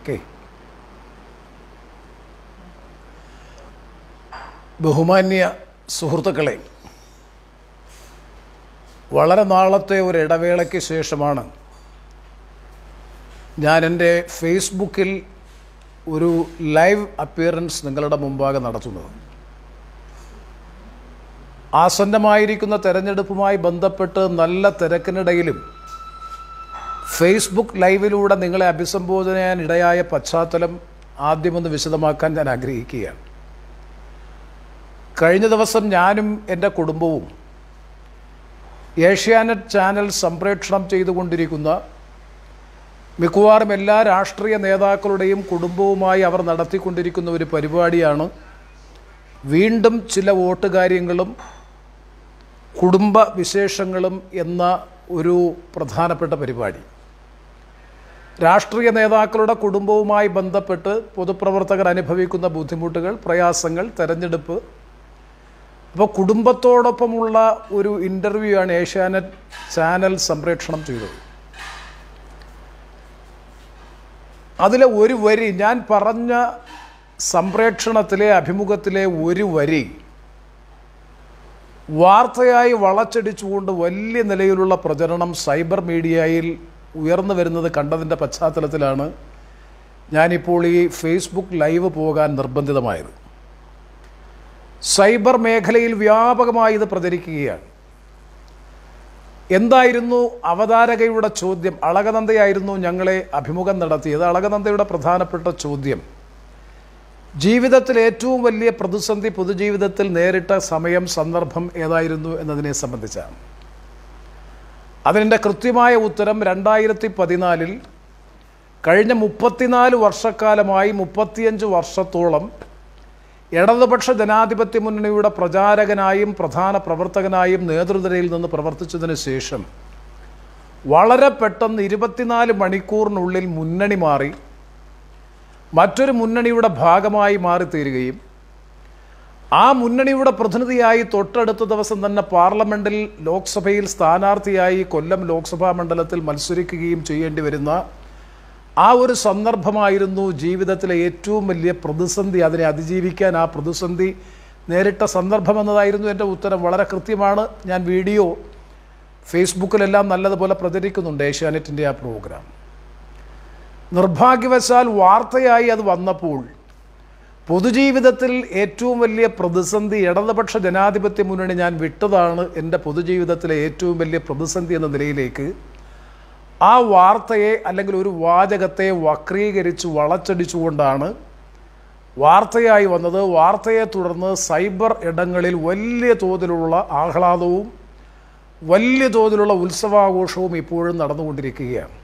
okay ബഹുമാന്യ സുഹൃത്തുക്കളെ വളരെ നാളത്തെ ഒരു ഇടവേളയ്ക്ക് ശേഷമാണ് ഞാൻ എൻ്റെ ഫേസ്ബുക്കിൽ ഒരു ലൈവ് അപ്പിയറൻസ് നിങ്ങളുടെ മുമ്പാകെ നടത്തുന്നത് ആസന്നമായിരിക്കുന്ന തെരഞ്ഞെടുപ്പുമായി ബന്ധപ്പെട്ട് നല്ല തിരക്കിനിടയിലും ഫേസ്ബുക്ക് ലൈവിലൂടെ നിങ്ങളെ അഭിസംബോധന ചെയ്യാൻ ഇടയായ പശ്ചാത്തലം ആദ്യമൊന്ന് വിശദമാക്കാൻ ഞാൻ ആഗ്രഹിക്കുകയാണ് കഴിഞ്ഞ ദിവസം ഞാനും എൻ്റെ കുടുംബവും ഏഷ്യാനെറ്റ് ചാനൽ സംപ്രേഷണം ചെയ്തുകൊണ്ടിരിക്കുന്ന മിക്കവാറും എല്ലാ രാഷ്ട്രീയ നേതാക്കളുടെയും കുടുംബവുമായി അവർ നടത്തിക്കൊണ്ടിരിക്കുന്ന ഒരു പരിപാടിയാണ് വീണ്ടും ചില വോട്ട് കാര്യങ്ങളും കുടുംബ വിശേഷങ്ങളും എന്ന ഒരു പ്രധാനപ്പെട്ട പരിപാടി രാഷ്ട്രീയ നേതാക്കളുടെ കുടുംബവുമായി ബന്ധപ്പെട്ട് പൊതുപ്രവർത്തകർ അനുഭവിക്കുന്ന ബുദ്ധിമുട്ടുകൾ പ്രയാസങ്ങൾ തെരഞ്ഞെടുപ്പ് അപ്പോൾ കുടുംബത്തോടൊപ്പമുള്ള ഒരു ഇൻ്റർവ്യൂ ആണ് ഏഷ്യാനെറ്റ് ചാനൽ സംപ്രേഷണം ചെയ്തത് അതിലെ ഒരു വരി ഞാൻ പറഞ്ഞ സംപ്രേഷണത്തിലെ അഭിമുഖത്തിലെ ഒരു വരി വാർത്തയായി വളച്ചടിച്ചുകൊണ്ട് വലിയ നിലയിലുള്ള പ്രചരണം സൈബർ മീഡിയയിൽ ഉയർന്നു വരുന്നത് കണ്ടതിൻ്റെ പശ്ചാത്തലത്തിലാണ് ഞാനിപ്പോൾ ഈ ഫേസ്ബുക്ക് ലൈവ് പോകാൻ നിർബന്ധിതമായത് സൈബർ മേഖലയിൽ വ്യാപകമായി ഇത് പ്രചരിക്കുകയാണ് എന്തായിരുന്നു അവതാരകയുടെ ചോദ്യം അളകനന്ദയായിരുന്നു ഞങ്ങളെ അഭിമുഖം നടത്തിയത് അളകനന്ദയുടെ പ്രധാനപ്പെട്ട ചോദ്യം ജീവിതത്തിൽ ഏറ്റവും വലിയ പ്രതിസന്ധി പൊതുജീവിതത്തിൽ നേരിട്ട സമയം സന്ദർഭം ഏതായിരുന്നു എന്നതിനെ സംബന്ധിച്ചാണ് അതിൻ്റെ കൃത്യമായ ഉത്തരം രണ്ടായിരത്തി പതിനാലിൽ കഴിഞ്ഞ മുപ്പത്തിനാല് വർഷക്കാലമായി മുപ്പത്തിയഞ്ച് വർഷത്തോളം ഇടതുപക്ഷ ജനാധിപത്യ മുന്നണിയുടെ പ്രചാരകനായും പ്രധാന പ്രവർത്തകനായും നേതൃനിരയിൽ നിന്ന് പ്രവർത്തിച്ചതിന് ശേഷം വളരെ പെട്ടെന്ന് ഇരുപത്തിനാല് മണിക്കൂറിനുള്ളിൽ മുന്നണി മാറി മറ്റൊരു മുന്നണിയുടെ ഭാഗമായി മാറിത്തീരുകയും ആ മുന്നണിയുടെ പ്രതിനിധിയായി തൊട്ടടുത്ത ദിവസം തന്നെ പാർലമെൻറ്റിൽ ലോക്സഭയിൽ സ്ഥാനാർത്ഥിയായി കൊല്ലം ലോക്സഭാ മണ്ഡലത്തിൽ മത്സരിക്കുകയും ചെയ്യേണ്ടി വരുന്ന ആ ഒരു സന്ദർഭമായിരുന്നു ജീവിതത്തിലെ ഏറ്റവും വലിയ പ്രതിസന്ധി അതിനെ അതിജീവിക്കാൻ ആ പ്രതിസന്ധി നേരിട്ട സന്ദർഭം എന്നതായിരുന്നു എൻ്റെ ഉത്തരം വളരെ കൃത്യമാണ് ഞാൻ വീഡിയോ ഫേസ്ബുക്കിലെല്ലാം നല്ലതുപോലെ പ്രചരിക്കുന്നുണ്ട് ഏഷ്യാനെറ്റിൻ്റെ ആ പ്രോഗ്രാം നിർഭാഗ്യവശാൽ വാർത്തയായി അത് വന്നപ്പോൾ പൊതുജീവിതത്തിൽ ഏറ്റവും വലിയ പ്രതിസന്ധി ഇടതുപക്ഷ ജനാധിപത്യ മുന്നണി ഞാൻ വിട്ടതാണ് എൻ്റെ പൊതുജീവിതത്തിലെ ഏറ്റവും വലിയ പ്രതിസന്ധി എന്ന നിലയിലേക്ക് ആ വാർത്തയെ അല്ലെങ്കിൽ ഒരു വാചകത്തെ വക്രീകരിച്ച് വളച്ചടിച്ചുകൊണ്ടാണ് വാർത്തയായി വന്നത് വാർത്തയെ തുടർന്ന് സൈബർ ഇടങ്ങളിൽ വലിയ തോതിലുള്ള ആഹ്ലാദവും വലിയ തോതിലുള്ള ഉത്സവാഘോഷവും ഇപ്പോഴും നടന്നുകൊണ്ടിരിക്കുകയാണ്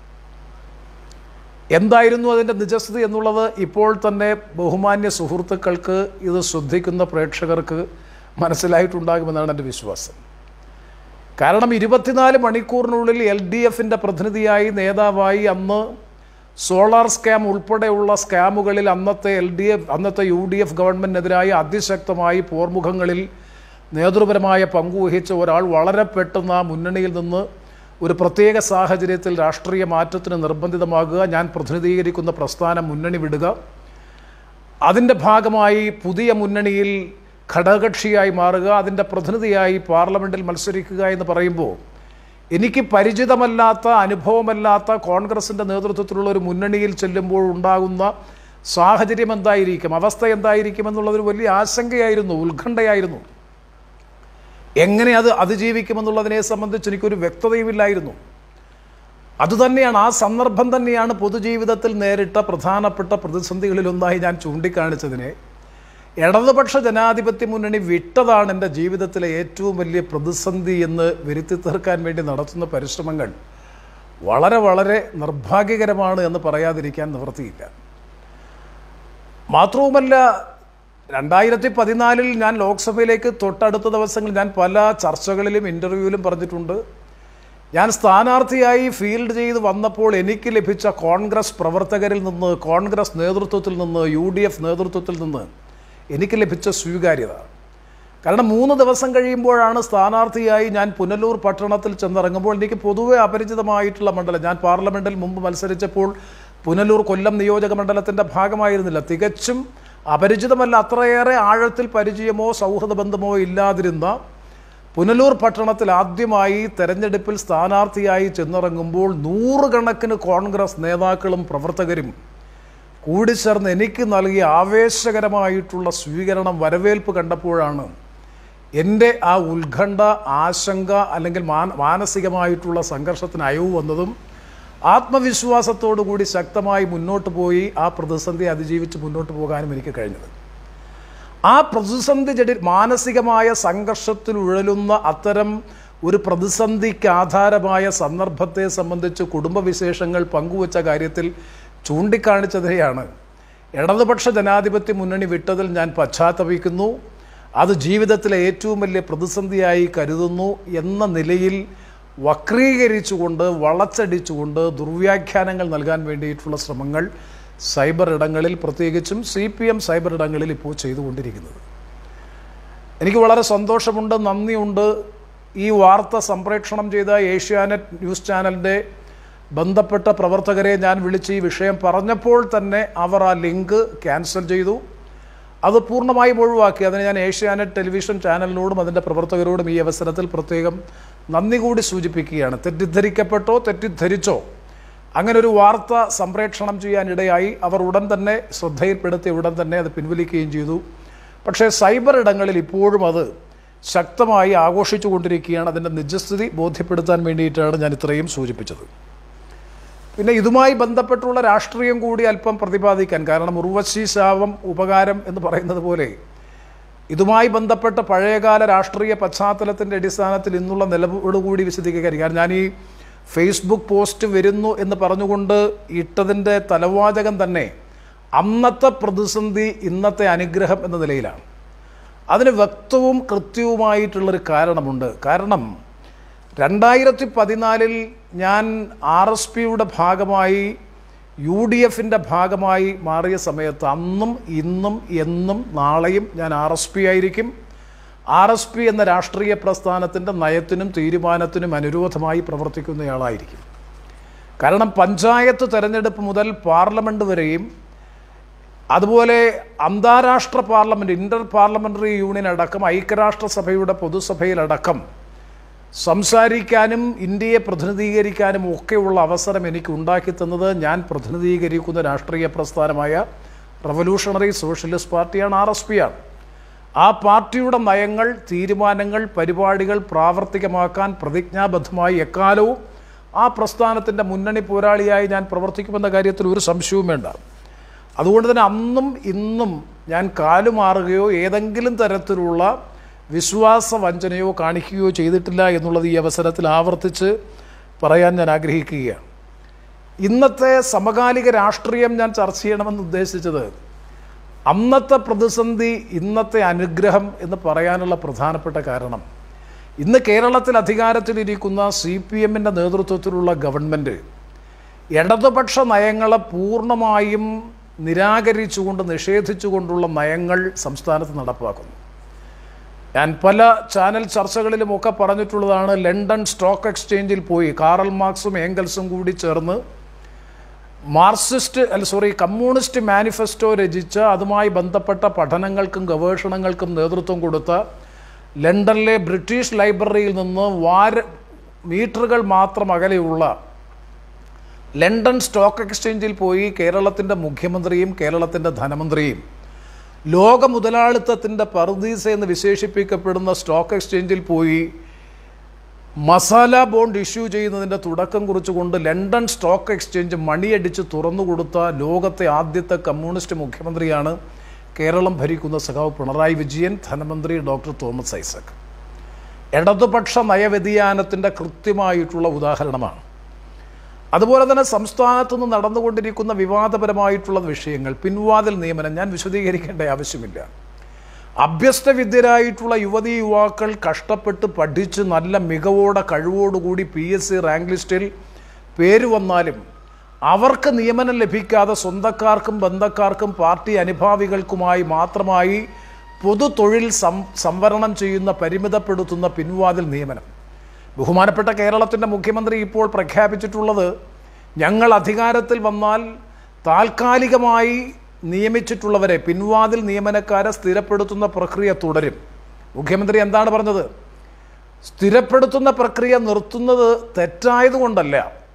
എന്തായിരുന്നു അതിൻ്റെ നിജസ്ഥിതി എന്നുള്ളത് ഇപ്പോൾ തന്നെ ബഹുമാന്യ സുഹൃത്തുക്കൾക്ക് ഇത് ശ്രദ്ധിക്കുന്ന പ്രേക്ഷകർക്ക് മനസ്സിലായിട്ടുണ്ടാകുമെന്നാണ് എൻ്റെ വിശ്വാസം കാരണം ഇരുപത്തിനാല് മണിക്കൂറിനുള്ളിൽ എൽ ഡി എഫിൻ്റെ പ്രതിനിധിയായി നേതാവായി അന്ന് സോളാർ സ്കാം ഉൾപ്പെടെയുള്ള സ്കാമുകളിൽ അന്നത്തെ എൽ ഡി എഫ് അന്നത്തെ യു ഡി എഫ് ഗവൺമെൻറ്റിനെതിരായി അതിശക്തമായി പോർമുഖങ്ങളിൽ നേതൃപരമായ പങ്കുവഹിച്ച ഒരാൾ വളരെ പെട്ടെന്ന് ആ മുന്നണിയിൽ നിന്ന് ഒരു പ്രത്യേക സാഹചര്യത്തിൽ രാഷ്ട്രീയ മാറ്റത്തിന് നിർബന്ധിതമാകുക ഞാൻ പ്രതിനിധീകരിക്കുന്ന പ്രസ്ഥാനം മുന്നണി വിടുക അതിൻ്റെ ഭാഗമായി പുതിയ മുന്നണിയിൽ ഘടകകക്ഷിയായി മാറുക അതിൻ്റെ പ്രതിനിധിയായി പാർലമെൻറ്റിൽ മത്സരിക്കുക എന്ന് പറയുമ്പോൾ എനിക്ക് പരിചിതമല്ലാത്ത അനുഭവമല്ലാത്ത കോൺഗ്രസിൻ്റെ നേതൃത്വത്തിലുള്ള ഒരു മുന്നണിയിൽ ചെല്ലുമ്പോൾ ഉണ്ടാകുന്ന സാഹചര്യം എന്തായിരിക്കും അവസ്ഥ എന്തായിരിക്കും എന്നുള്ളതൊരു വലിയ ആശങ്കയായിരുന്നു ഉത്കണ്ഠയായിരുന്നു എങ്ങനെ അത് അതിജീവിക്കുമെന്നുള്ളതിനെ സംബന്ധിച്ച് എനിക്കൊരു വ്യക്തതയുമില്ലായിരുന്നു അതുതന്നെയാണ് ആ സന്ദർഭം തന്നെയാണ് പൊതുജീവിതത്തിൽ നേരിട്ട പ്രധാനപ്പെട്ട പ്രതിസന്ധികളിലൊന്നായി ഞാൻ ചൂണ്ടിക്കാണിച്ചതിനെ ഇടതുപക്ഷ ജനാധിപത്യ മുന്നണി വിട്ടതാണ് എൻ്റെ ജീവിതത്തിലെ ഏറ്റവും വലിയ പ്രതിസന്ധി എന്ന് വരുത്തി തീർക്കാൻ വേണ്ടി നടത്തുന്ന പരിശ്രമങ്ങൾ വളരെ വളരെ നിർഭാഗ്യകരമാണ് എന്ന് പറയാതിരിക്കാൻ നിവൃത്തിയില്ല മാത്രവുമല്ല രണ്ടായിരത്തി പതിനാലിൽ ഞാൻ ലോക്സഭയിലേക്ക് തൊട്ടടുത്ത ദിവസങ്ങളിൽ ഞാൻ പല ചർച്ചകളിലും ഇൻ്റർവ്യൂവിലും പറഞ്ഞിട്ടുണ്ട് ഞാൻ സ്ഥാനാർത്ഥിയായി ഫീൽഡ് ചെയ്ത് വന്നപ്പോൾ എനിക്ക് ലഭിച്ച കോൺഗ്രസ് പ്രവർത്തകരിൽ നിന്ന് കോൺഗ്രസ് നേതൃത്വത്തിൽ നിന്ന് യു ഡി എഫ് നേതൃത്വത്തിൽ നിന്ന് എനിക്ക് ലഭിച്ച സ്വീകാര്യത കാരണം മൂന്ന് ദിവസം കഴിയുമ്പോഴാണ് സ്ഥാനാർത്ഥിയായി ഞാൻ പുനലൂർ പട്ടണത്തിൽ ചെന്നിറങ്ങുമ്പോൾ എനിക്ക് പൊതുവെ അപരിചിതമായിട്ടുള്ള മണ്ഡലം ഞാൻ പാർലമെൻറ്റിൽ മുമ്പ് മത്സരിച്ചപ്പോൾ പുനലൂർ കൊല്ലം നിയോജക മണ്ഡലത്തിൻ്റെ ഭാഗമായിരുന്നില്ല തികച്ചും അപരിചിതമല്ല അത്രയേറെ ആഴത്തിൽ പരിചയമോ സൗഹൃദ ബന്ധമോ ഇല്ലാതിരുന്ന പുനലൂർ പട്ടണത്തിൽ ആദ്യമായി തെരഞ്ഞെടുപ്പിൽ സ്ഥാനാർത്ഥിയായി ചെന്നിറങ്ങുമ്പോൾ നൂറുകണക്കിന് കോൺഗ്രസ് നേതാക്കളും പ്രവർത്തകരും കൂടിച്ചേർന്ന് എനിക്ക് നൽകിയ ആവേശകരമായിട്ടുള്ള സ്വീകരണം വരവേൽപ്പ് കണ്ടപ്പോഴാണ് എൻ്റെ ആ ഉത്കണ്ഠ ആശങ്ക അല്ലെങ്കിൽ മാന മാനസികമായിട്ടുള്ള സംഘർഷത്തിന് അയവ് വന്നതും ആത്മവിശ്വാസത്തോടു കൂടി ശക്തമായി മുന്നോട്ട് പോയി ആ പ്രതിസന്ധി അതിജീവിച്ച് മുന്നോട്ട് പോകാനും എനിക്ക് കഴിഞ്ഞത് ആ പ്രതിസന്ധി ജടി മാനസികമായ സംഘർഷത്തിൽ ഉഴലുന്ന അത്തരം ഒരു പ്രതിസന്ധിക്ക് ആധാരമായ സന്ദർഭത്തെ സംബന്ധിച്ച് കുടുംബവിശേഷങ്ങൾ പങ്കുവച്ച കാര്യത്തിൽ ചൂണ്ടിക്കാണിച്ചതിനെയാണ് ഇടതുപക്ഷ ജനാധിപത്യ മുന്നണി വിട്ടതിൽ ഞാൻ പശ്ചാത്തപിക്കുന്നു അത് ജീവിതത്തിലെ ഏറ്റവും വലിയ പ്രതിസന്ധിയായി കരുതുന്നു എന്ന നിലയിൽ വക്രീകരിച്ചുകൊണ്ട് വളച്ചടിച്ചുകൊണ്ട് ദുർവ്യാഖ്യാനങ്ങൾ നൽകാൻ വേണ്ടിയിട്ടുള്ള ശ്രമങ്ങൾ സൈബർ ഇടങ്ങളിൽ പ്രത്യേകിച്ചും സി പി എം സൈബർ ഇടങ്ങളിൽ ഇപ്പോൾ ചെയ്തുകൊണ്ടിരിക്കുന്നത് എനിക്ക് വളരെ സന്തോഷമുണ്ട് നന്ദിയുണ്ട് ഈ വാർത്ത സംപ്രേക്ഷണം ചെയ്ത ഏഷ്യാനെറ്റ് ന്യൂസ് ചാനലിൻ്റെ ബന്ധപ്പെട്ട പ്രവർത്തകരെ ഞാൻ വിളിച്ച് ഈ വിഷയം പറഞ്ഞപ്പോൾ തന്നെ അവർ ആ ലിങ്ക് ക്യാൻസൽ ചെയ്തു അത് പൂർണ്ണമായും ഒഴിവാക്കി അതിന് ഞാൻ ഏഷ്യാനെറ്റ് ടെലിവിഷൻ ചാനലിനോടും അതിൻ്റെ പ്രവർത്തകരോടും ഈ അവസരത്തിൽ പ്രത്യേകം നന്ദി കൂടി സൂചിപ്പിക്കുകയാണ് തെറ്റിദ്ധരിക്കപ്പെട്ടോ തെറ്റിദ്ധരിച്ചോ അങ്ങനെ ഒരു വാർത്ത സംപ്രേക്ഷണം ചെയ്യാനിടയായി അവർ ഉടൻ തന്നെ ശ്രദ്ധയിൽപ്പെടുത്തി ഉടൻ തന്നെ അത് പിൻവലിക്കുകയും ചെയ്തു പക്ഷേ സൈബർ ഇടങ്ങളിൽ ഇപ്പോഴും അത് ശക്തമായി ആഘോഷിച്ചു കൊണ്ടിരിക്കുകയാണ് അതിൻ്റെ നിജസ്ഥിതി ബോധ്യപ്പെടുത്താൻ വേണ്ടിയിട്ടാണ് ഞാൻ ഇത്രയും സൂചിപ്പിച്ചത് പിന്നെ ഇതുമായി ബന്ധപ്പെട്ടുള്ള രാഷ്ട്രീയം കൂടി അല്പം പ്രതിപാദിക്കാൻ കാരണം ഉർവശി ശാപം ഉപകാരം എന്ന് പറയുന്നത് പോലെ ഇതുമായി ബന്ധപ്പെട്ട പഴയകാല രാഷ്ട്രീയ പശ്ചാത്തലത്തിൻ്റെ അടിസ്ഥാനത്തിൽ ഇന്നുള്ള നിലപാട് കൂടി വിശദീകരിക്കാൻ കാരണം ഞാൻ ഈ ഫേസ്ബുക്ക് പോസ്റ്റ് വരുന്നു എന്ന് പറഞ്ഞുകൊണ്ട് ഇട്ടതിൻ്റെ തലവാചകം തന്നെ അന്നത്തെ പ്രതിസന്ധി ഇന്നത്തെ അനുഗ്രഹം എന്ന നിലയിലാണ് അതിന് വ്യക്തവും കൃത്യവുമായിട്ടുള്ളൊരു കാരണമുണ്ട് കാരണം രണ്ടായിരത്തി പതിനാലിൽ ഞാൻ ആർ എസ് പിയുടെ ഭാഗമായി യു ഡി എഫിൻ്റെ ഭാഗമായി മാറിയ സമയത്ത് അന്നും ഇന്നും എന്നും നാളെയും ഞാൻ ആർ എസ് പി ആയിരിക്കും ആർ എസ് പി എന്ന രാഷ്ട്രീയ പ്രസ്ഥാനത്തിൻ്റെ നയത്തിനും തീരുമാനത്തിനും അനുരോധമായി പ്രവർത്തിക്കുന്നയാളായിരിക്കും കാരണം പഞ്ചായത്ത് തെരഞ്ഞെടുപ്പ് മുതൽ പാർലമെൻറ്റ് വരെയും അതുപോലെ അന്താരാഷ്ട്ര പാർലമെൻറ്റ് ഇൻ്റർ പാർലമെൻ്ററി യൂണിയൻ അടക്കം ഐക്യരാഷ്ട്രസഭയുടെ പൊതുസഭയിലടക്കം സംസാരിക്കാനും ഇന്ത്യയെ പ്രതിനിധീകരിക്കാനും ഒക്കെയുള്ള അവസരം എനിക്ക് ഉണ്ടാക്കി തന്നത് ഞാൻ പ്രതിനിധീകരിക്കുന്ന രാഷ്ട്രീയ പ്രസ്ഥാനമായ റവല്യൂഷണറി സോഷ്യലിസ്റ്റ് പാർട്ടിയാണ് ആർ എസ് പി ആണ് ആ പാർട്ടിയുടെ നയങ്ങൾ തീരുമാനങ്ങൾ പരിപാടികൾ പ്രാവർത്തികമാക്കാൻ പ്രതിജ്ഞാബദ്ധമായി എക്കാലവും ആ പ്രസ്ഥാനത്തിൻ്റെ മുന്നണി പോരാളിയായി ഞാൻ പ്രവർത്തിക്കുമെന്ന കാര്യത്തിൽ ഒരു സംശയവും വേണ്ട അതുകൊണ്ട് തന്നെ അന്നും ഇന്നും ഞാൻ കാലുമാറുകയോ ഏതെങ്കിലും തരത്തിലുള്ള വിശ്വാസ വഞ്ചനയോ കാണിക്കുകയോ ചെയ്തിട്ടില്ല എന്നുള്ളത് ഈ അവസരത്തിൽ ആവർത്തിച്ച് പറയാൻ ഞാൻ ആഗ്രഹിക്കുകയാണ് ഇന്നത്തെ സമകാലിക രാഷ്ട്രീയം ഞാൻ ചർച്ച ചെയ്യണമെന്ന് ഉദ്ദേശിച്ചത് അന്നത്തെ പ്രതിസന്ധി ഇന്നത്തെ അനുഗ്രഹം എന്ന് പറയാനുള്ള പ്രധാനപ്പെട്ട കാരണം ഇന്ന് കേരളത്തിൽ അധികാരത്തിലിരിക്കുന്ന സി പി എമ്മിൻ്റെ നേതൃത്വത്തിലുള്ള ഗവൺമെൻറ് ഇടതുപക്ഷ നയങ്ങളെ പൂർണ്ണമായും നിരാകരിച്ചുകൊണ്ട് നിഷേധിച്ചുകൊണ്ടുള്ള നയങ്ങൾ സംസ്ഥാനത്ത് നടപ്പാക്കുന്നു ഞാൻ പല ചാനൽ ചർച്ചകളിലുമൊക്കെ പറഞ്ഞിട്ടുള്ളതാണ് ലണ്ടൻ സ്റ്റോക്ക് എക്സ്ചേഞ്ചിൽ പോയി കാറൽ മാർക്സും ഏങ്കൽസും കൂടി ചേർന്ന് മാർക്സിസ്റ്റ് അല്ല സോറി കമ്മ്യൂണിസ്റ്റ് മാനിഫെസ്റ്റോ രചിച്ച അതുമായി ബന്ധപ്പെട്ട പഠനങ്ങൾക്കും ഗവേഷണങ്ങൾക്കും നേതൃത്വം കൊടുത്ത ലണ്ടനിലെ ബ്രിട്ടീഷ് ലൈബ്രറിയിൽ നിന്ന് വാര മീറ്ററുകൾ മാത്രം അകലെയുള്ള ലണ്ടൻ സ്റ്റോക്ക് എക്സ്ചേഞ്ചിൽ പോയി കേരളത്തിൻ്റെ മുഖ്യമന്ത്രിയും കേരളത്തിൻ്റെ ധനമന്ത്രിയും ലോക മുതലാളിത്തത്തിൻ്റെ പർദീസ എന്ന് വിശേഷിപ്പിക്കപ്പെടുന്ന സ്റ്റോക്ക് എക്സ്ചേഞ്ചിൽ പോയി മസാല ബോണ്ട് ഇഷ്യൂ ചെയ്യുന്നതിൻ്റെ തുടക്കം കുറിച്ചുകൊണ്ട് ലണ്ടൻ സ്റ്റോക്ക് എക്സ്ചേഞ്ച് മണിയടിച്ച് തുറന്നു കൊടുത്ത ലോകത്തെ ആദ്യത്തെ കമ്മ്യൂണിസ്റ്റ് മുഖ്യമന്ത്രിയാണ് കേരളം ഭരിക്കുന്ന സഖാവ് പിണറായി വിജയൻ ധനമന്ത്രി ഡോക്ടർ തോമസ് ഐസക് ഇടതുപക്ഷ നയവ്യതിയാനത്തിൻ്റെ കൃത്യമായിട്ടുള്ള ഉദാഹരണമാണ് അതുപോലെ തന്നെ സംസ്ഥാനത്തു നിന്ന് നടന്നുകൊണ്ടിരിക്കുന്ന വിവാദപരമായിട്ടുള്ള വിഷയങ്ങൾ പിൻവാതിൽ നിയമനം ഞാൻ വിശദീകരിക്കേണ്ട ആവശ്യമില്ല അഭ്യസ്തവിദ്യരായിട്ടുള്ള യുവതി യുവാക്കൾ കഷ്ടപ്പെട്ട് പഠിച്ച് നല്ല മികവോടെ കഴിവോടുകൂടി പി എസ് സി റാങ്ക് ലിസ്റ്റിൽ പേര് വന്നാലും അവർക്ക് നിയമനം ലഭിക്കാതെ സ്വന്തക്കാർക്കും ബന്ധക്കാർക്കും പാർട്ടി അനുഭാവികൾക്കുമായി മാത്രമായി പൊതു തൊഴിൽ സം സംവരണം ചെയ്യുന്ന പരിമിതപ്പെടുത്തുന്ന പിൻവാതിൽ നിയമനം ബഹുമാനപ്പെട്ട കേരളത്തിൻ്റെ മുഖ്യമന്ത്രി ഇപ്പോൾ പ്രഖ്യാപിച്ചിട്ടുള്ളത് ഞങ്ങൾ അധികാരത്തിൽ വന്നാൽ താൽക്കാലികമായി നിയമിച്ചിട്ടുള്ളവരെ പിൻവാതിൽ നിയമനക്കാരെ സ്ഥിരപ്പെടുത്തുന്ന പ്രക്രിയ തുടരും മുഖ്യമന്ത്രി എന്താണ് പറഞ്ഞത് സ്ഥിരപ്പെടുത്തുന്ന പ്രക്രിയ നിർത്തുന്നത് തെറ്റായതുകൊണ്ടല്ല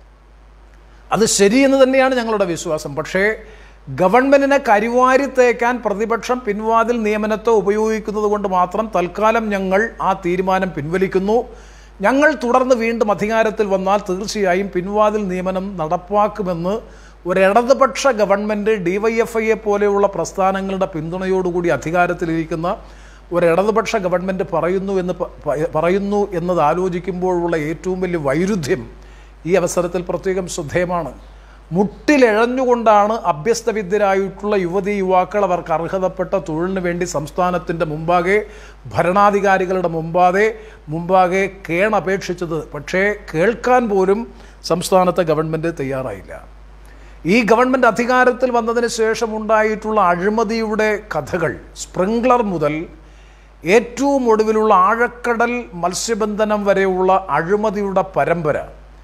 അത് ശരിയെന്ന് തന്നെയാണ് ഞങ്ങളുടെ വിശ്വാസം പക്ഷേ ഗവൺമെന്റിനെ കരിവാരി തേക്കാൻ പ്രതിപക്ഷം പിൻവാതിൽ നിയമനത്തെ ഉപയോഗിക്കുന്നത് കൊണ്ട് മാത്രം തൽക്കാലം ഞങ്ങൾ ആ തീരുമാനം പിൻവലിക്കുന്നു ഞങ്ങൾ തുടർന്ന് വീണ്ടും അധികാരത്തിൽ വന്നാൽ തീർച്ചയായും പിൻവാതിൽ നിയമനം നടപ്പാക്കുമെന്ന് ഒരു ഇടതുപക്ഷ ഗവൺമെൻറ് ഡിവൈഎഫ്ഐയെ പോലെയുള്ള പ്രസ്ഥാനങ്ങളുടെ പിന്തുണയോടുകൂടി അധികാരത്തിലിരിക്കുന്ന ഒരു ഇടതുപക്ഷ ഗവൺമെൻറ് പറയുന്നു എന്ന് പ- പ- പറയുന്നു എന്നത് ആലോചിക്കുമ്പോഴുള്ള ഏറ്റവും വലിയ വൈരുദ്ധ്യം ഈ അവസരത്തിൽ പ്രത്യേകം ശ്രദ്ധേയമാണ് മുട്ടിലിഴഞ്ഞുകൊണ്ടാണ് അഭ്യസ്തവിദ്യരായിട്ടുള്ള യുവതി യുവാക്കൾ അവർക്ക് അർഹതപ്പെട്ട തൊഴിലിന് വേണ്ടി സംസ്ഥാനത്തിൻ്റെ മുമ്പാകെ ഭരണാധികാരികളുടെ മുമ്പാകെ മുമ്പാകെ കേണപേക്ഷിച്ചത് പക്ഷേ കേൾക്കാൻ പോലും സംസ്ഥാനത്തെ ഗവൺമെൻറ് തയ്യാറായില്ല ഈ ഗവൺമെൻറ് അധികാരത്തിൽ വന്നതിന് ശേഷം ഉണ്ടായിട്ടുള്ള അഴിമതിയുടെ കഥകൾ സ്പ്രിംഗ്ലർ മുതൽ ഏറ്റവും ഒടുവിലുള്ള ആഴക്കടൽ മത്സ്യബന്ധനം വരെയുള്ള അഴിമതിയുടെ പരമ്പര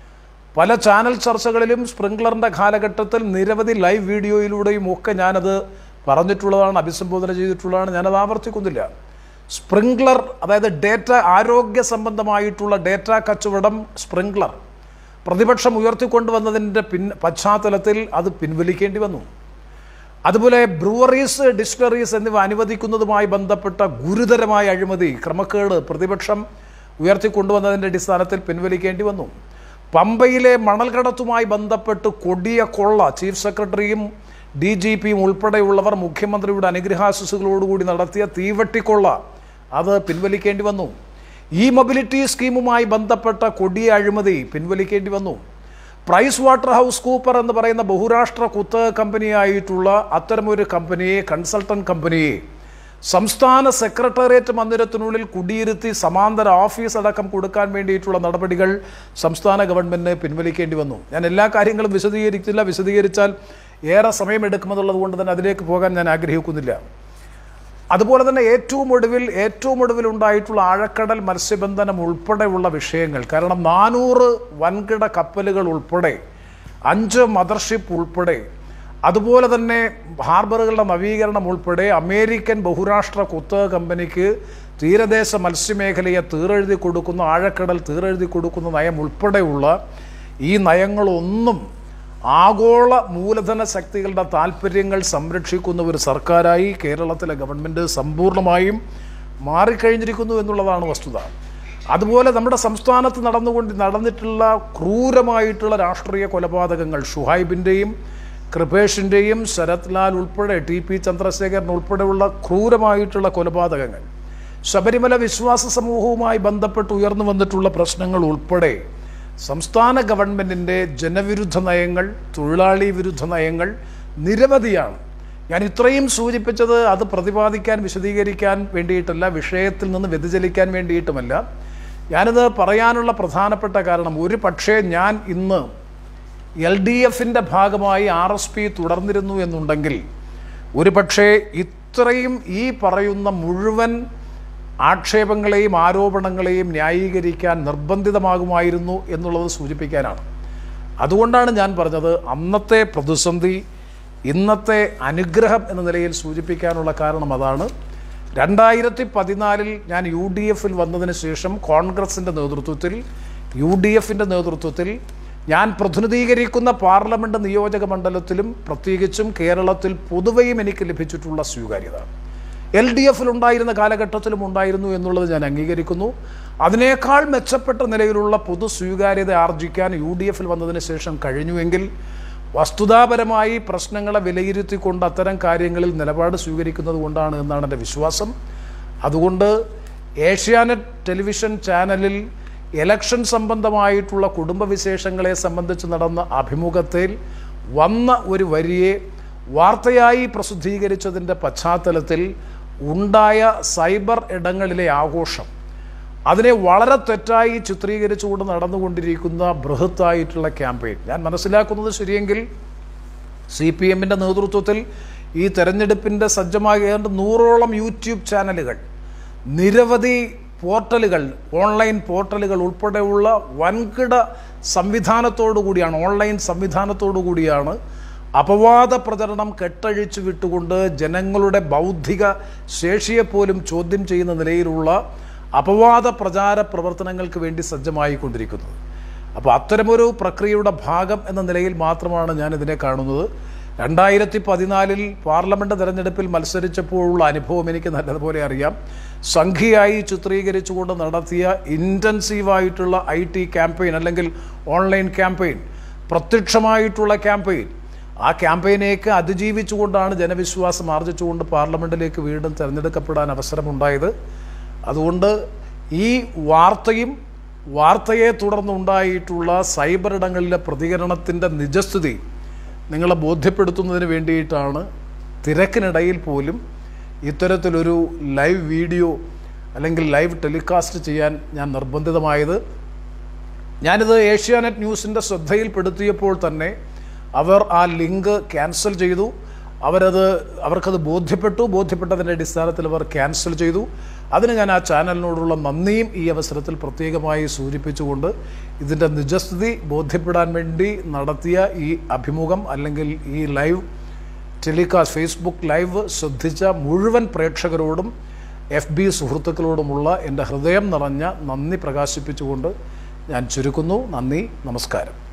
പല ചാനൽ ചർച്ചകളിലും സ്പ്രിംഗ്ലറിൻ്റെ കാലഘട്ടത്തിൽ നിരവധി ലൈവ് വീഡിയോയിലൂടെയും ഒക്കെ ഞാനത് പറഞ്ഞിട്ടുള്ളതാണ് അഭിസംബോധന ചെയ്തിട്ടുള്ളതാണ് ഞാനത് ആവർത്തിക്കുന്നില്ല സ്പ്രിംഗ്ലർ അതായത് ഡേറ്റ ആരോഗ്യ സംബന്ധമായിട്ടുള്ള ഡേറ്റ കച്ചവടം സ്പ്രിംഗ്ലർ പ്രതിപക്ഷം ഉയർത്തിക്കൊണ്ടുവന്നതിൻ്റെ പിൻ പശ്ചാത്തലത്തിൽ അത് പിൻവലിക്കേണ്ടി വന്നു അതുപോലെ ബ്രൂവറീസ് ഡിസ്റ്റിലറീസ് എന്നിവ അനുവദിക്കുന്നതുമായി ബന്ധപ്പെട്ട ഗുരുതരമായ അഴിമതി ക്രമക്കേട് പ്രതിപക്ഷം ഉയർത്തിക്കൊണ്ടുവന്നതിൻ്റെ അടിസ്ഥാനത്തിൽ പിൻവലിക്കേണ്ടി വന്നു പമ്പയിലെ മണൽകടത്തുമായി ബന്ധപ്പെട്ട് കൊടിയ കൊള്ള ചീഫ് സെക്രട്ടറിയും ഡി ജി പിയും ഉൾപ്പെടെയുള്ളവർ മുഖ്യമന്ത്രിയുടെ അനുഗ്രഹാശിസുകളോടുകൂടി നടത്തിയ തീവട്ടിക്കൊള്ള അത് പിൻവലിക്കേണ്ടി വന്നു ഈ മൊബിലിറ്റി സ്കീമുമായി ബന്ധപ്പെട്ട കൊടിയ അഴിമതി പിൻവലിക്കേണ്ടി വന്നു പ്രൈസ് വാട്ടർ ഹൗസ് കൂപ്പർ എന്ന് പറയുന്ന ബഹുരാഷ്ട്ര കുത്തക കമ്പനിയായിട്ടുള്ള അത്തരമൊരു കമ്പനിയെ കൺസൾട്ടന്റ് കമ്പനിയെ സംസ്ഥാന സെക്രട്ടേറിയറ്റ് മന്ദിരത്തിനുള്ളിൽ കുടിയിരുത്തി സമാന്തര ഓഫീസ് അടക്കം കൊടുക്കാൻ വേണ്ടിയിട്ടുള്ള നടപടികൾ സംസ്ഥാന ഗവൺമെന്റിന് പിൻവലിക്കേണ്ടി വന്നു ഞാൻ എല്ലാ കാര്യങ്ങളും വിശദീകരിച്ചില്ല വിശദീകരിച്ചാൽ ഏറെ സമയമെടുക്കുമെന്നുള്ളത് കൊണ്ട് തന്നെ അതിലേക്ക് പോകാൻ ഞാൻ ആഗ്രഹിക്കുന്നില്ല അതുപോലെ തന്നെ ഏറ്റവും ഒടുവിൽ ഏറ്റവും ഒടുവിൽ ഉണ്ടായിട്ടുള്ള ആഴക്കടൽ മത്സ്യബന്ധനം ഉൾപ്പെടെയുള്ള വിഷയങ്ങൾ കാരണം നാനൂറ് വൻകിട കപ്പലുകൾ ഉൾപ്പെടെ അഞ്ച് മദർഷിപ്പ് ഉൾപ്പെടെ അതുപോലെ തന്നെ ഹാർബറുകളുടെ നവീകരണം ഉൾപ്പെടെ അമേരിക്കൻ ബഹുരാഷ്ട്ര കുത്തക കമ്പനിക്ക് തീരദേശ മത്സ്യമേഖലയെ തീരെഴുതി കൊടുക്കുന്ന ആഴക്കടൽ തീരെഴുതി കൊടുക്കുന്ന നയം ഉൾപ്പെടെയുള്ള ഈ നയങ്ങളൊന്നും ആഗോള മൂലധന ശക്തികളുടെ താല്പര്യങ്ങൾ സംരക്ഷിക്കുന്ന ഒരു സർക്കാരായി കേരളത്തിലെ ഗവൺമെൻറ് സമ്പൂർണ്ണമായും മാറിക്കഴിഞ്ഞിരിക്കുന്നു എന്നുള്ളതാണ് വസ്തുത അതുപോലെ നമ്മുടെ സംസ്ഥാനത്ത് നടന്നുകൊണ്ട് നടന്നിട്ടുള്ള ക്രൂരമായിട്ടുള്ള രാഷ്ട്രീയ കൊലപാതകങ്ങൾ ഷുഹൈബിൻ്റെയും കൃപേഷിൻ്റെയും ശരത് ലാൽ ഉൾപ്പെടെ ടി പി ചന്ദ്രശേഖരൻ ഉൾപ്പെടെയുള്ള ക്രൂരമായിട്ടുള്ള കൊലപാതകങ്ങൾ ശബരിമല വിശ്വാസ സമൂഹവുമായി ബന്ധപ്പെട്ട് ഉയർന്നു വന്നിട്ടുള്ള പ്രശ്നങ്ങൾ ഉൾപ്പെടെ സംസ്ഥാന ഗവൺമെൻറ്റിൻ്റെ ജനവിരുദ്ധ നയങ്ങൾ തൊഴിലാളി വിരുദ്ധ നയങ്ങൾ നിരവധിയാണ് ഞാൻ ഇത്രയും സൂചിപ്പിച്ചത് അത് പ്രതിപാദിക്കാൻ വിശദീകരിക്കാൻ വേണ്ടിയിട്ടല്ല വിഷയത്തിൽ നിന്ന് വ്യതിചലിക്കാൻ വേണ്ടിയിട്ടുമല്ല ഞാനിത് പറയാനുള്ള പ്രധാനപ്പെട്ട കാരണം ഒരു പക്ഷേ ഞാൻ ഇന്ന് എൽ ഡി എഫിൻ്റെ ഭാഗമായി ആർ എസ് പി തുടർന്നിരുന്നു എന്നുണ്ടെങ്കിൽ ഒരു പക്ഷേ ഇത്രയും ഈ പറയുന്ന മുഴുവൻ ആക്ഷേപങ്ങളെയും ആരോപണങ്ങളെയും ന്യായീകരിക്കാൻ നിർബന്ധിതമാകുമായിരുന്നു എന്നുള്ളത് സൂചിപ്പിക്കാനാണ് അതുകൊണ്ടാണ് ഞാൻ പറഞ്ഞത് അന്നത്തെ പ്രതിസന്ധി ഇന്നത്തെ അനുഗ്രഹം എന്ന നിലയിൽ സൂചിപ്പിക്കാനുള്ള കാരണം അതാണ് രണ്ടായിരത്തി പതിനാലിൽ ഞാൻ യു ഡി എഫിൽ വന്നതിന് ശേഷം കോൺഗ്രസിൻ്റെ നേതൃത്വത്തിൽ യു ഡി എഫിൻ്റെ നേതൃത്വത്തിൽ ഞാൻ പ്രതിനിധീകരിക്കുന്ന പാർലമെൻറ്റ് നിയോജക മണ്ഡലത്തിലും പ്രത്യേകിച്ചും കേരളത്തിൽ പൊതുവെയും എനിക്ക് ലഭിച്ചിട്ടുള്ള സ്വീകാര്യത എൽ ഡി എഫിൽ ഉണ്ടായിരുന്ന കാലഘട്ടത്തിലും ഉണ്ടായിരുന്നു എന്നുള്ളത് ഞാൻ അംഗീകരിക്കുന്നു അതിനേക്കാൾ മെച്ചപ്പെട്ട നിലയിലുള്ള പൊതു സ്വീകാര്യത ആർജിക്കാൻ യു ഡി എഫിൽ വന്നതിന് ശേഷം കഴിഞ്ഞുവെങ്കിൽ വസ്തുതാപരമായി പ്രശ്നങ്ങളെ വിലയിരുത്തിക്കൊണ്ട് അത്തരം കാര്യങ്ങളിൽ നിലപാട് സ്വീകരിക്കുന്നത് കൊണ്ടാണ് എന്നാണ് എൻ്റെ വിശ്വാസം അതുകൊണ്ട് ഏഷ്യാനെറ്റ് ടെലിവിഷൻ ചാനലിൽ ഇലക്ഷൻ സംബന്ധമായിട്ടുള്ള കുടുംബവിശേഷങ്ങളെ സംബന്ധിച്ച് നടന്ന അഭിമുഖത്തിൽ വന്ന ഒരു വരിയെ വാർത്തയായി പ്രസിദ്ധീകരിച്ചതിൻ്റെ പശ്ചാത്തലത്തിൽ ഉണ്ടായ സൈബർ ഇടങ്ങളിലെ ആഘോഷം അതിനെ വളരെ തെറ്റായി ചിത്രീകരിച്ചുകൊണ്ട് നടന്നുകൊണ്ടിരിക്കുന്ന ബൃഹത്തായിട്ടുള്ള ക്യാമ്പയിൻ ഞാൻ മനസ്സിലാക്കുന്നത് ശരിയെങ്കിൽ സി പി എമ്മിൻ്റെ നേതൃത്വത്തിൽ ഈ തെരഞ്ഞെടുപ്പിൻ്റെ സജ്ജമാകേണ്ട നൂറോളം യൂട്യൂബ് ചാനലുകൾ നിരവധി പോർട്ടലുകൾ ഓൺലൈൻ പോർട്ടലുകൾ ഉൾപ്പെടെയുള്ള വൻകിട സംവിധാനത്തോടു കൂടിയാണ് ഓൺലൈൻ സംവിധാനത്തോടു കൂടിയാണ് അപവാദ പ്രചരണം കെട്ടഴിച്ചു വിട്ടുകൊണ്ട് ജനങ്ങളുടെ ബൗദ്ധിക ശേഷിയെപ്പോലും ചോദ്യം ചെയ്യുന്ന നിലയിലുള്ള അപവാദ പ്രചാര പ്രവർത്തനങ്ങൾക്ക് വേണ്ടി സജ്ജമായിക്കൊണ്ടിരിക്കുന്നത് അപ്പോൾ അത്തരമൊരു പ്രക്രിയയുടെ ഭാഗം എന്ന നിലയിൽ മാത്രമാണ് ഞാൻ ഇതിനെ കാണുന്നത് രണ്ടായിരത്തി പതിനാലിൽ പാർലമെൻറ്റ് തെരഞ്ഞെടുപ്പിൽ മത്സരിച്ചപ്പോഴുള്ള അനുഭവം എനിക്ക് നല്ലതുപോലെ അറിയാം സംഖ്യയായി ചിത്രീകരിച്ചുകൊണ്ട് നടത്തിയ ഇൻറ്റൻസീവായിട്ടുള്ള ഐ ടി ക്യാമ്പയിൻ അല്ലെങ്കിൽ ഓൺലൈൻ ക്യാമ്പയിൻ പ്രത്യക്ഷമായിട്ടുള്ള ക്യാമ്പയിൻ ആ ക്യാമ്പയിനെയൊക്കെ അതിജീവിച്ചുകൊണ്ടാണ് ജനവിശ്വാസം ആർജിച്ചുകൊണ്ട് പാർലമെൻറ്റിലേക്ക് വീണ്ടും തിരഞ്ഞെടുക്കപ്പെടാൻ അവസരമുണ്ടായത് അതുകൊണ്ട് ഈ വാർത്തയും വാർത്തയെ തുടർന്നുണ്ടായിട്ടുള്ള സൈബർ ഇടങ്ങളിലെ പ്രതികരണത്തിൻ്റെ നിജസ്ഥിതി നിങ്ങളെ ബോധ്യപ്പെടുത്തുന്നതിന് വേണ്ടിയിട്ടാണ് തിരക്കിനിടയിൽ പോലും ഇത്തരത്തിലൊരു ലൈവ് വീഡിയോ അല്ലെങ്കിൽ ലൈവ് ടെലികാസ്റ്റ് ചെയ്യാൻ ഞാൻ നിർബന്ധിതമായത് ഞാനിത് ഏഷ്യാനെറ്റ് ന്യൂസിൻ്റെ ശ്രദ്ധയിൽപ്പെടുത്തിയപ്പോൾ തന്നെ അവർ ആ ലിങ്ക് ക്യാൻസൽ ചെയ്തു അവരത് അവർക്കത് ബോധ്യപ്പെട്ടു ബോധ്യപ്പെട്ടതിൻ്റെ അടിസ്ഥാനത്തിൽ അവർ ക്യാൻസൽ ചെയ്തു അതിന് ഞാൻ ആ ചാനലിനോടുള്ള നന്ദിയും ഈ അവസരത്തിൽ പ്രത്യേകമായി സൂചിപ്പിച്ചുകൊണ്ട് ഇതിൻ്റെ നിജസ്ഥിതി ബോധ്യപ്പെടാൻ വേണ്ടി നടത്തിയ ഈ അഭിമുഖം അല്ലെങ്കിൽ ഈ ലൈവ് ടെലികാസ്റ്റ് ഫേസ്ബുക്ക് ലൈവ് ശ്രദ്ധിച്ച മുഴുവൻ പ്രേക്ഷകരോടും എഫ് ബി സുഹൃത്തുക്കളോടുമുള്ള എൻ്റെ ഹൃദയം നിറഞ്ഞ നന്ദി പ്രകാശിപ്പിച്ചുകൊണ്ട് ഞാൻ ചുരുക്കുന്നു നന്ദി നമസ്കാരം